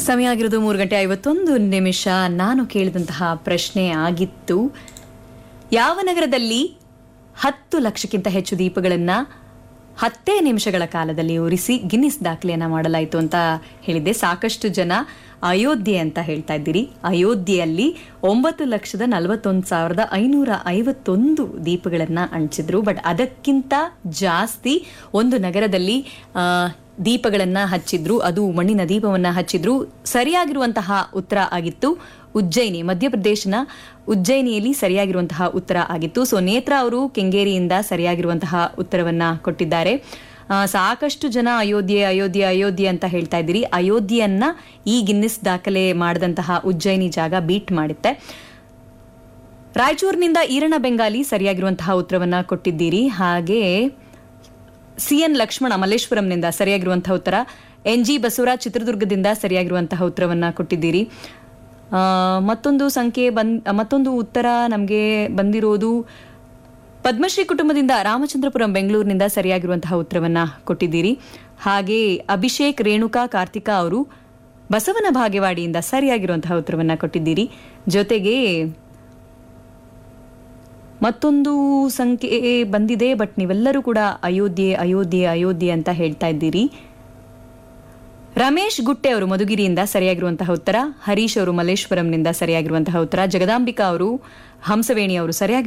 ಸಮಯ ಆಗಿರೋದು ಮೂರು ಗಂಟೆ ಐವತ್ತೊಂದು ನಿಮಿಷ ನಾನು ಕೇಳಿದಂತಹ ಪ್ರಶ್ನೆ ಆಗಿತ್ತು ಯಾವ ನಗರದಲ್ಲಿ ಹತ್ತು ಲಕ್ಷಕ್ಕಿಂತ ಹೆಚ್ಚು ದೀಪಗಳನ್ನ ಹತ್ತೇ ನಿಮಿಷಗಳ ಕಾಲದಲ್ಲಿ ಉರಿಸಿ ಗಿನ್ನಿಸ್ ದಾಖಲೆಯನ್ನ ಮಾಡಲಾಯಿತು ಅಂತ ಹೇಳಿದ್ದೆ ಸಾಕಷ್ಟು ಜನ ಅಯೋಧ್ಯೆ ಅಂತ ಹೇಳ್ತಾ ಇದ್ದೀರಿ ಅಯೋಧ್ಯೆಯಲ್ಲಿ ಒಂಬತ್ತು ಲಕ್ಷದ ನಲವತ್ತೊಂದು ಸಾವಿರದ ಐನೂರ ಐವತ್ತೊಂದು ದೀಪಗಳನ್ನ ಅಂಟಿಸಿದ್ರು ಬಟ್ ಅದಕ್ಕಿಂತ ಜಾಸ್ತಿ ಒಂದು ನಗರದಲ್ಲಿ ಆ, ದೀಪಗಳನ್ನ ಹಚ್ಚಿದ್ರು ಅದು ಮಣ್ಣಿನ ದೀಪವನ್ನ ಹಚ್ಚಿದ್ರು ಸರಿಯಾಗಿರುವಂತಹ ಉತ್ತರ ಆಗಿತ್ತು ಉಜ್ಜಯಿನಿ ಮಧ್ಯಪ್ರದೇಶನ ಉಜ್ಜಯಿನಿಯಲ್ಲಿ ಸರಿಯಾಗಿರುವಂತಹ ಉತ್ತರ ಆಗಿತ್ತು ಸೊ ನೇತ್ರ ಅವರು ಕೆಂಗೇರಿಯಿಂದ ಸರಿಯಾಗಿರುವಂತಹ ಉತ್ತರವನ್ನ ಕೊಟ್ಟಿದ್ದಾರೆ ಆ, ಸಾಕಷ್ಟು ಜನ ಅಯೋಧ್ಯೆ ಅಯೋಧ್ಯೆ ಅಯೋಧ್ಯೆ ಅಂತ ಹೇಳ್ತಾ ಇದ್ದೀರಿ ಅಯೋಧ್ಯೆಯನ್ನ ಈ ಗಿನ್ನಿಸ್ ದಾಖಲೆ ಮಾಡಿದಂತಹ ಉಜ್ಜಯಿನಿ ಜಾಗ ಬೀಟ್ ಮಾಡುತ್ತೆ ರಾಯಚೂರಿನಿಂದ ಈರಣ್ಣ ಬೆಂಗಾಲಿ ಸರಿಯಾಗಿರುವಂತಹ ಉತ್ತರವನ್ನ ಕೊಟ್ಟಿದ್ದೀರಿ ಹಾಗೆ ಸಿ ಎನ್ ಲಕ್ಷ್ಮಣ ಮಲ್ಲೇಶ್ವರಂನಿಂದ ಸರಿಯಾಗಿರುವಂತಹ ಉತ್ತರ ಎನ್ ಜಿ ಬಸವರಾಜ್ ಚಿತ್ರದುರ್ಗದಿಂದ ಸರಿಯಾಗಿರುವಂತಹ ಉತ್ತರವನ್ನ ಕೊಟ್ಟಿದ್ದೀರಿ ಆ, ಮತ್ತೊಂದು ಸಂಖ್ಯೆ ಬಂದ್ ಮತ್ತೊಂದು ಉತ್ತರ ನಮಗೆ ಬಂದಿರೋದು ಪದ್ಮಶ್ರೀ ಕುಟುಂಬದಿಂದ ರಾಮಚಂದ್ರಪುರಂ ಬೆಂಗಳೂರಿನಿಂದ ಸರಿಯಾಗಿರುವಂತಹ ಉತ್ತರವನ್ನ ಕೊಟ್ಟಿದ್ದೀರಿ ಹಾಗೆ ಅಭಿಷೇಕ್ ರೇಣುಕಾ ಕಾರ್ತಿಕಾ ಅವರು ಬಸವನ ಭಾಗ್ಯವಾಡಿಯಿಂದ ಸರಿಯಾಗಿರುವಂತಹ ಉತ್ತರವನ್ನ ಕೊಟ್ಟಿದ್ದೀರಿ ಜೊತೆಗೆ ಮತ್ತೊಂದು ಸಂಖ್ಯೆ ಬಂದಿದೆ ಬಟ್ ನೀವೆಲ್ಲರೂ ಕೂಡ ಅಯೋಧ್ಯೆ ಅಯೋಧ್ಯೆ ಅಯೋಧ್ಯೆ ಅಂತ ಹೇಳ್ತಾ ಇದ್ದೀರಿ ರಮೇಶ್ ಗುಟ್ಟೆ ಅವರು ಮಧುಗಿರಿಯಿಂದ ಸರಿಯಾಗಿರುವಂತಹ ಉತ್ತರ ಹರೀಶ್ ಅವರು ಮಲ್ಲೇಶ್ವರಂನಿಂದ ಸರಿಯಾಗಿರುವಂತಹ ಉತ್ತರ ಜಗದಾಂಬಿಕಾ ಅವರು ಹಂಸವೇಣಿ ಅವರು ಸರಿಯಾಗಿ